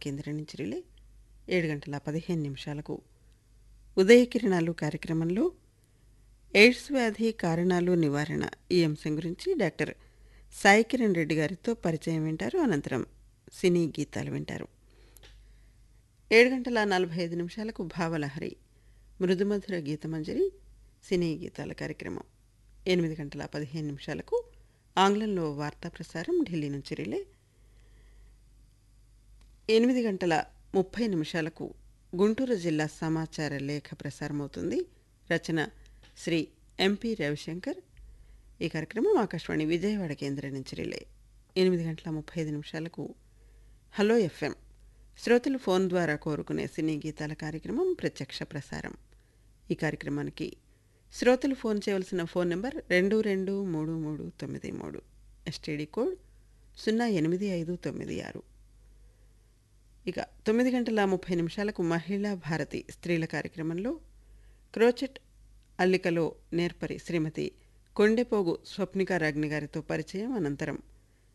కేంద్రం నుంచి రిలే ఏడు గంటల పదిహేను నిమిషాలకు ఉదయ కిరణాలు కార్యక్రమంలో ఎయిడ్స్ వ్యాధి కారణాలు నివారణ ఈ అంశం గురించి డాక్టర్ సాయి కిరణ్ రెడ్డి గారితో పరిచయం వింటారు అనంతరం సినీ గీతాలు వింటారు ఏడు గంటల నలభై ఐదు నిమిషాలకు భావలహరి మృదుమధుర గీతమంజరి సినీ గీతాల కార్యక్రమం ఎనిమిది గంటల పదిహేను నిమిషాలకు ఆంగ్లంలో వార్తా ప్రసారం ఢిల్లీ నుంచి రిలే ఎనిమిది గంటల ముప్పై నిమిషాలకు గుంటూరు జిల్లా సమాచార లేఖ ప్రసారమవుతుంది రచన శ్రీ ఎంపి రవిశంకర్ ఈ కార్యక్రమం ఆకాశవాణి విజయవాడ కేంద్రం నుంచి రిలే ఎనిమిది గంటల ముప్పై ఐదు నిమిషాలకు హలో ఎఫ్ఎం శ్రోతలు ఫోన్ ద్వారా కోరుకునే సినీ గీతాల కార్యక్రమం ప్రత్యక్ష ప్రసారం ఈ కార్యక్రమానికి శ్రోతలు ఫోన్ చేయవలసిన ఫోన్ నెంబర్ రెండు రెండు మూడు మూడు తొమ్మిది మూడు ఎస్టీడీ కోడ్ సున్నా ఎనిమిది ఐదు తొమ్మిది ఆరు ఇక తొమ్మిది గంటల ముప్పై నిమిషాలకు మహిళా భారతి స్త్రీల కార్యక్రమంలో క్రోచెట్ అల్లికలో నేర్పరి శ్రీమతి కొండెపోగు స్వప్నిక రాజ్ఞి గారితో పరిచయం అనంతరం